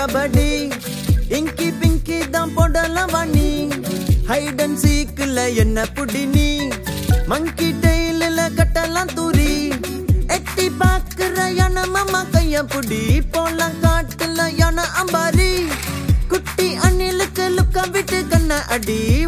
கபடி இங்கி பிங்கி தான் போடலாம் வாணி ஹைட் அண்ட் சீக்குல என்ன புடி நீ மங்கி டெய்லில கட்டலாம் தூரி எட்டி பாக்குற யானை மாமா கைய புடி போலாம் காட்டுல யானை அம்பாரி குட்டி அணிலுக்கு லுக்க விட்டு கண்ண அடி